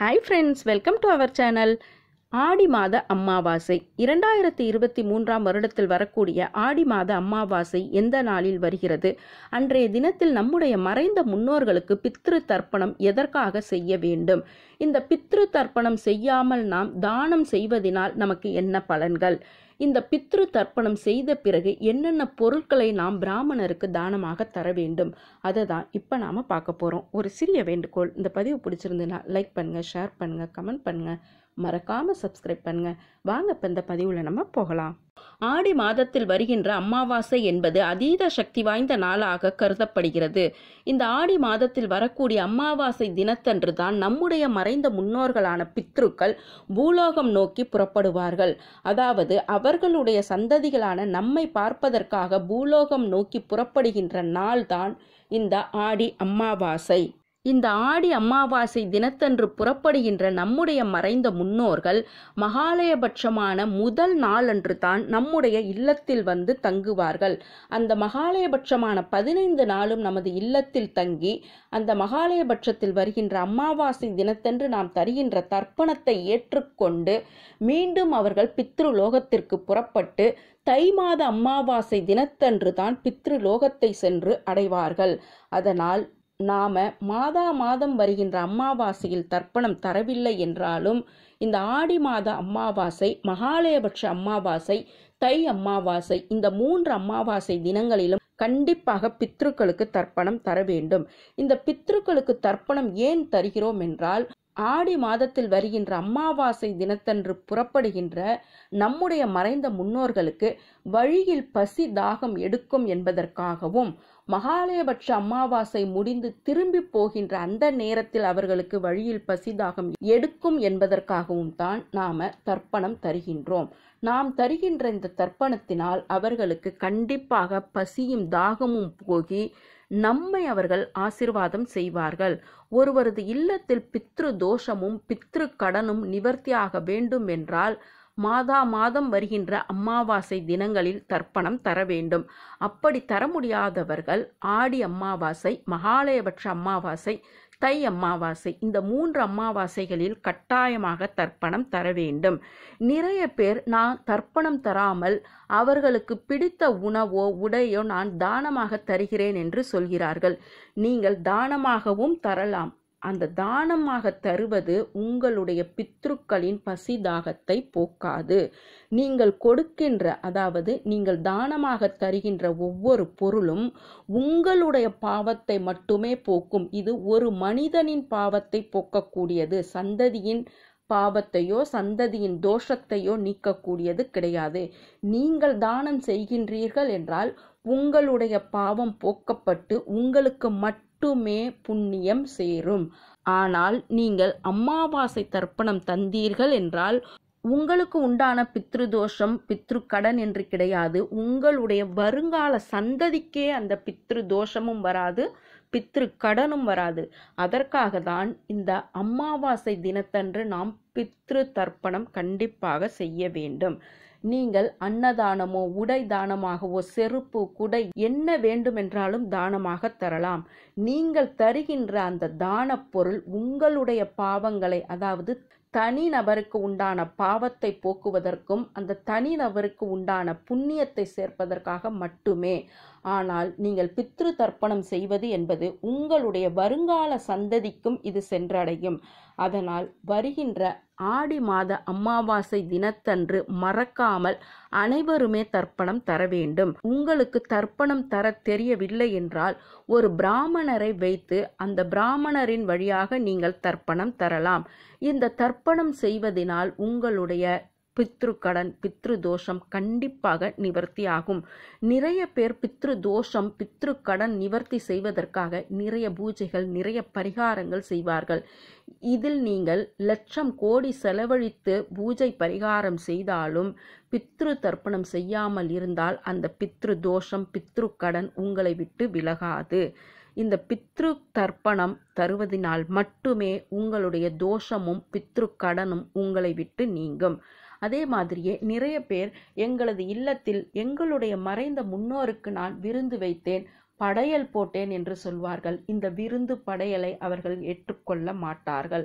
hi friends welcome to our channel Aadi மாத அமாவாசை இரண்டாயிரத்தி இருபத்தி மூன்றாம் வருடத்தில் வரக்கூடிய ஆடி மாத அமாவாசை எந்த நாளில் வருகிறது அன்றைய தினத்தில் நம்முடைய மறைந்த முன்னோர்களுக்கு பித்ரு தர்ப்பணம் எதற்காக செய்ய வேண்டும் இந்த பித்ரு தர்ப்பணம் செய்யாமல் நாம் தானம் செய்வதினால் நமக்கு என்ன பலன்கள் இந்த பித்ரு தர்ப்பணம் செய்த பிறகு என்னென்ன பொருட்களை நாம் பிராமணருக்கு தானமாக தர வேண்டும் அதை தான் இப்போ நாம் பார்க்க போகிறோம் ஒரு சிறிய வேண்டுகோள் இந்த பதிவு பிடிச்சிருந்துன்னா லைக் பண்ணுங்கள் ஷேர் பண்ணுங்கள் கமெண்ட் பண்ணுங்கள் மறக்காமல் சப்ஸ்கிரைப் பண்ணுங்கள் வாங்க இப்போ இந்த பதிவில் நம்ம போகலாம் ஆடி மாதத்தில் வருகின்ற அமாவாசை என்பது அதீத சக்தி வாய்ந்த நாளாக கருதப்படுகிறது இந்த ஆடி மாதத்தில் வரக்கூடிய அமாவாசை தினத்தன்று தான் நம்முடைய மறைந்த முன்னோர்களான பித்ருக்கள் பூலோகம் நோக்கி புறப்படுவார்கள் அதாவது அவர்களுடைய சந்ததிகளான நம்மை பார்ப்பதற்காக பூலோகம் நோக்கி புறப்படுகின்ற நாள்தான் இந்த ஆடி அமாவாசை இந்த ஆடி அமாவாசை தினத்தன்று புறப்படுகின்ற நம்முடைய மறைந்த முன்னோர்கள் மகாலயபட்சமான முதல் நாளன்று தான் நம்முடைய இல்லத்தில் வந்து தங்குவார்கள் அந்த மகாலயபட்சமான பதினைந்து நாளும் நமது இல்லத்தில் தங்கி அந்த மகாலயபட்சத்தில் வருகின்ற அமாவாசை தினத்தன்று நாம் தருகின்ற தர்ப்பணத்தை ஏற்றுக்கொண்டு மீண்டும் அவர்கள் பித்ருலோகத்திற்கு புறப்பட்டு தை மாத அமாவாசை தினத்தன்று தான் பித்ருலோகத்தை சென்று அடைவார்கள் அதனால் நாம மாதா மாதம் வருகின்ற அமாவாசையில் தர்ப்பணம் தரவில்லை என்றாலும் இந்த ஆடி மாத அமாவாசை மகாலயபட்ச அமாவாசை தை அமாவாசை இந்த மூன்று அமாவாசை தினங்களிலும் கண்டிப்பாக பித்ருக்களுக்கு தர்ப்பணம் தர வேண்டும் இந்த பித்ருக்களுக்கு தர்ப்பணம் ஏன் தருகிறோம் என்றால் ஆடி மாதத்தில் வருகின்ற அமாவாசை தினத்தன்று புறப்படுகின்ற நம்முடைய மறைந்த முன்னோர்களுக்கு வழியில் பசி தாகம் எடுக்கும் என்பதற்காகவும் மகாலயபட்ச அமாவாசை முடிந்து திரும்பி போகின்ற அந்த நேரத்தில் அவர்களுக்கு வழியில் பசிதாகம் எடுக்கும் என்பதற்காகவும் தான் நாம தர்ப்பணம் தருகின்றோம் நாம் தருகின்ற இந்த தர்ப்பணத்தினால் அவர்களுக்கு கண்டிப்பாக பசியும் தாகமும் போகி நம்மை அவர்கள் ஆசிர்வாதம் செய்வார்கள் ஒருவரது இல்லத்தில் பித்ரு தோஷமும் பித்ரு கடனும் நிவர்த்தியாக வேண்டும் என்றால் மாதா மாதம் வருகின்ற அமாவாசை தினங்களில் தர்ப்பணம் தர வேண்டும் அப்படி தர முடியாதவர்கள் ஆடி அமாவாசை மகாலயபட்ச அமாவாசை தை அமாவாசை இந்த மூன்று அமாவாசைகளில் கட்டாயமாக தர்ப்பணம் தர வேண்டும் நிறைய பேர் நான் தர்ப்பணம் தராமல் அவர்களுக்கு பிடித்த உணவோ உடையோ நான் தானமாக தருகிறேன் என்று சொல்கிறார்கள் நீங்கள் தானமாகவும் தரலாம் அந்த தானமாக தருவது உங்களுடைய பித்ருக்களின் பசி தாகத்தை போக்காது நீங்கள் கொடுக்கின்ற அதாவது நீங்கள் தானமாக தருகின்ற ஒவ்வொரு பொருளும் உங்களுடைய பாவத்தை மட்டுமே போக்கும் இது ஒரு மனிதனின் பாவத்தை போக்கக்கூடியது சந்ததியின் பாவத்தையோ சந்ததியின் தோஷத்தையோ நீக்கக்கூடியது கிடையாது நீங்கள் தானம் செய்கின்றீர்கள் என்றால் உங்களுடைய பாவம் போக்கப்பட்டு உங்களுக்கு மட்டுமே புண்ணியம் சேரும் ஆனால் நீங்கள் அமாவாசை தர்ப்பணம் தந்தீர்கள் என்றால் உங்களுக்கு உண்டான பித்ருதோஷம் பித்ரு கடன் என்று கிடையாது உங்களுடைய வருங்கால சந்ததிக்கே அந்த பித்ரு தோஷமும் வராது பித்ரு கடனும் வராது அதற்காக தான் இந்த அமாவாசை தினத்தன்று நாம் பித்ரு தர்ப்பணம் கண்டிப்பாக செய்ய வேண்டும் நீங்கள் அன்னதானமோ உடை தானமாகவோ செருப்பு குடை என்ன வேண்டுமென்றாலும் தானமாக தரலாம் நீங்கள் தருகின்ற அந்த தான பொருள் உங்களுடைய பாவங்களை அதாவது தனி நபருக்கு உண்டான பாவத்தை போக்குவதற்கும் அந்த தனி நபருக்கு உண்டான புண்ணியத்தை சேர்ப்பதற்காக மட்டுமே ஆனால் நீங்கள் பித்ரு தர்ப்பணம் செய்வது என்பது உங்களுடைய வருங்கால சந்ததிக்கும் இது சென்றடையும் அதனால் வருகின்ற ஆடி மாத அமாவாசை தினத்தன்று மறக்காமல் அனைவருமே தர்ப்பணம் தர வேண்டும் உங்களுக்கு தர்ப்பணம் தர தெரியவில்லை என்றால் ஒரு பிராமணரை வைத்து அந்த பிராமணரின் வழியாக நீங்கள் தர்ப்பணம் தரலாம் இந்த தர்ப்பணம் செய்வதனால் உங்களுடைய பித்ரு கடன் பித்ரு தோஷம் கண்டிப்பாக நிவர்த்தியாகும் நிறைய பேர் பித்ரு தோஷம் பித்ரு கடன் நிவர்த்தி செய்வதற்காக நிறைய பூஜைகள் நிறைய பரிகாரங்கள் செய்வார்கள் இதில் நீங்கள் லட்சம் கோடி செலவழித்து பூஜை பரிகாரம் செய்தாலும் பித்ரு தர்ப்பணம் செய்யாமல் இருந்தால் அந்த பித்ரு தோஷம் பித்ரு கடன் உங்களை விட்டு விலகாது இந்த பித்ரு தர்ப்பணம் தருவதினால் மட்டுமே உங்களுடைய தோஷமும் பித்ரு கடனும் உங்களை விட்டு நீங்கும் அதே மாதிரியே நிறைய பேர் எங்களது இல்லத்தில் எங்களுடைய மறைந்த முன்னோருக்கு நான் விருந்து வைத்தேன் படையல் போட்டேன் என்று சொல்வார்கள் இந்த விருந்து படையலை அவர்கள் ஏற்றுக்கொள்ள மாட்டார்கள்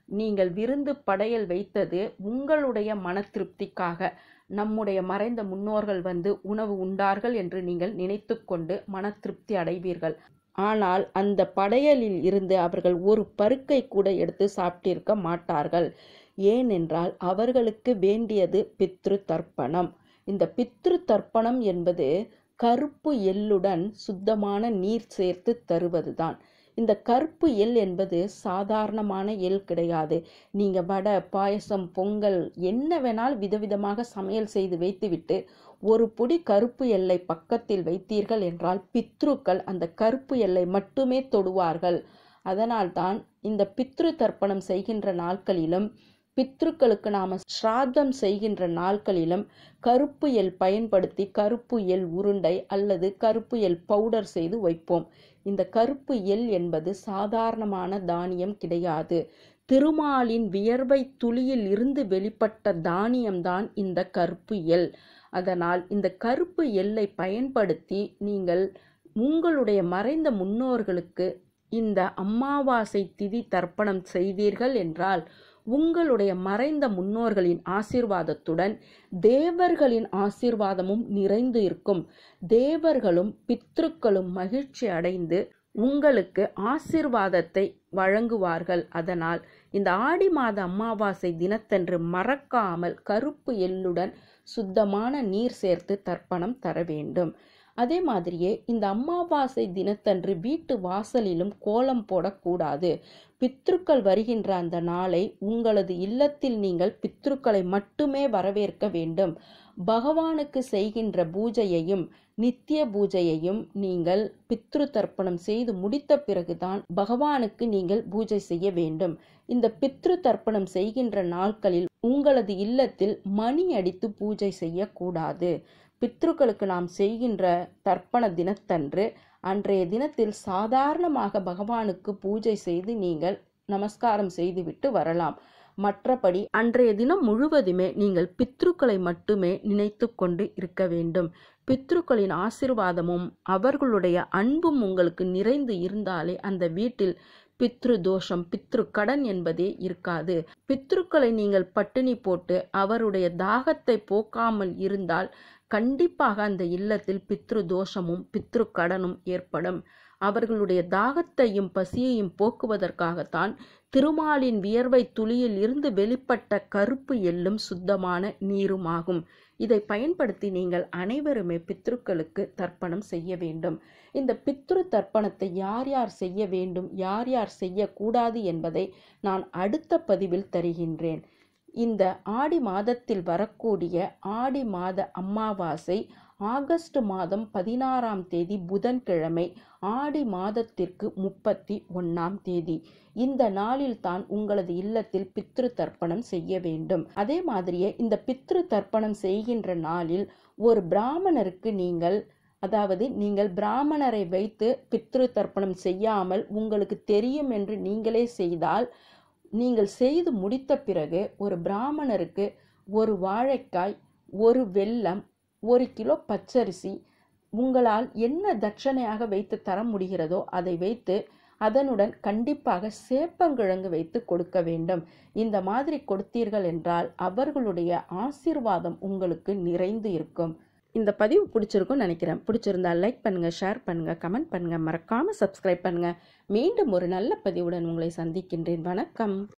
நீங்கள் விருந்து படையல் வைத்தது உங்களுடைய மன திருப்திக்காக நம்முடைய மறைந்த முன்னோர்கள் வந்து உணவு உண்டார்கள் என்று நீங்கள் நினைத்து கொண்டு மன திருப்தி அடைவீர்கள் ஆனால் அந்த படையலில் இருந்து அவர்கள் ஒரு பருக்கை கூட எடுத்து சாப்பிட்டிருக்க மாட்டார்கள் ஏனென்றால் அவர்களுக்கு வேண்டியது பித்ரு தர்ப்பணம் இந்த பித்ரு தர்ப்பணம் என்பது கருப்பு எள்ளுடன் சுத்தமான நீர் சேர்த்து தருவதுதான் இந்த கருப்பு எள் என்பது சாதாரணமான எள் கிடையாது நீங்க வடை பாயசம் பொங்கல் என்ன வேணாலும் விதவிதமாக சமையல் செய்து வைத்துவிட்டு ஒரு பொடி கருப்பு எல்லை பக்கத்தில் வைத்தீர்கள் என்றால் பித்ருக்கள் அந்த கருப்பு எல்லை மட்டுமே தொடுவார்கள் அதனால்தான் இந்த பித்ரு தர்ப்பணம் செய்கின்ற நாட்களிலும் பித்ருக்களுக்கு நாம ஸ்ராத்தம் செய்கின்ற நாட்களிலும் கருப்பு எல் பயன்படுத்தி கருப்பு எல் உருண்டை அல்லது கருப்பு எல் பவுடர் செய்து வைப்போம் இந்த கருப்பு எல் என்பது சாதாரணமான தானியம் கிடையாது திருமாலின் வியர்வை துளியில் இருந்து வெளிப்பட்ட தானியம்தான் இந்த கருப்பு எல் அதனால் இந்த கருப்பு எல்லை பயன்படுத்தி நீங்கள் உங்களுடைய மறைந்த முன்னோர்களுக்கு இந்த அமாவாசை திதி தர்ப்பணம் செய்தீர்கள் என்றால் உங்களுடைய மறைந்த முன்னோர்களின் ஆசீர்வாதத்துடன் தேவர்களின் ஆசீர்வாதமும் நிறைந்து இருக்கும் தேவர்களும் பித்ருக்களும் மகிழ்ச்சி அடைந்து உங்களுக்கு ஆசீர்வாதத்தை வழங்குவார்கள் அதனால் இந்த ஆடி மாத அமாவாசை தினத்தன்று மறக்காமல் கருப்பு எள்ளுடன் சுத்தமான நீர் சேர்த்து தர்ப்பணம் தர வேண்டும் அதே மாதிரியே இந்த அமாவாசை தினத்தன்று வீட்டு வாசலிலும் கோலம் போடக்கூடாது பித்ருக்கள் வருகின்ற அந்த நாளை உங்களது இல்லத்தில் நீங்கள் பித்ருக்களை மட்டுமே வரவேற்க வேண்டும் பகவானுக்கு செய்கின்ற பூஜையையும் நித்திய பூஜையையும் நீங்கள் பித்ரு தர்ப்பணம் செய்து முடித்த பிறகுதான் பகவானுக்கு நீங்கள் பூஜை செய்ய வேண்டும் இந்த பித்ரு தர்ப்பணம் செய்கின்ற நாட்களில் உங்களது இல்லத்தில் மணி அடித்து பூஜை செய்யக்கூடாது பித்ருக்களுக்கு நாம் செய்கின்ற தர்ப்பண தினத்தன்று அன்றைய தினத்தில் சாதாரணமாக பகவானுக்கு பூஜை செய்து நீங்கள் நமஸ்காரம் செய்துவிட்டு வரலாம் மற்றபடி அன்றைய தினம் முழுவதுமே நீங்கள் பித்ருக்களை மட்டுமே நினைத்து கொண்டு இருக்க வேண்டும் பித்ருக்களின் ஆசிர்வாதமும் அவர்களுடைய அன்பும் உங்களுக்கு நிறைந்து இருந்தாலே அந்த வீட்டில் பித்ரு தோஷம் பித்ரு கடன் என்பதே இருக்காது பித்ருக்களை நீங்கள் பட்டினி போட்டு அவருடைய தாகத்தை போக்காமல் இருந்தால் கண்டிப்பாக அந்த இல்லத்தில் பித்ரு தோஷமும் பித்ரு கடனும் ஏற்படும் அவர்களுடைய தாகத்தையும் பசியையும் போக்குவதற்காகத்தான் திருமாலின் வியர்வை துளியில் இருந்து வெளிப்பட்ட கருப்பு எள்ளும் சுத்தமான நீருமாகும் இதை பயன்படுத்தி நீங்கள் அனைவருமே பித்ருக்களுக்கு தர்ப்பணம் செய்ய வேண்டும் இந்த பித்ரு தர்ப்பணத்தை யார் யார் செய்ய வேண்டும் யார் யார் செய்யக்கூடாது என்பதை நான் அடுத்த பதிவில் தருகின்றேன் இந்த ஆடி மாதத்தில் வரக்கூடிய ஆடி மாத அமாவாசை ஆகஸ்ட் மாதம் பதினாறாம் தேதி புதன்கிழமை ஆடி மாதத்திற்கு முப்பத்தி ஒன்னாம் தேதி இந்த நாளில் தான் உங்களது இல்லத்தில் பித்ரு தர்ப்பணம் செய்ய வேண்டும் அதே மாதிரியே இந்த பித்ரு தர்ப்பணம் செய்கின்ற நாளில் ஒரு பிராமணருக்கு நீங்கள் அதாவது நீங்கள் பிராமணரை வைத்து பித்ரு தர்ப்பணம் செய்யாமல் உங்களுக்கு தெரியும் என்று நீங்களே செய்தால் நீங்கள் செய்து முடித்த பிறகு ஒரு பிராமணருக்கு ஒரு வாழைக்காய் ஒரு வெல்லம் ஒரு கிலோ பச்சரிசி உங்களால் என்ன தட்சணையாக வைத்து தர முடிகிறதோ அதை வைத்து அதனுடன் கண்டிப்பாக சேப்பங்கிழங்கு வைத்து கொடுக்க வேண்டும் இந்த மாதிரி கொடுத்தீர்கள் என்றால் அவர்களுடைய ஆசீர்வாதம் உங்களுக்கு நிறைந்து இருக்கும் இந்த பதிவு பிடிச்சிருக்கும்னு நினைக்கிறேன் பிடிச்சிருந்தா லைக் பண்ணுங்க ஷேர் பண்ணுங்க கமெண்ட் பண்ணுங்க மறக்காம சப்ஸ்கிரைப் பண்ணுங்க மீண்டும் ஒரு நல்ல பதிவுடன் உங்களை சந்திக்கின்றேன் வணக்கம்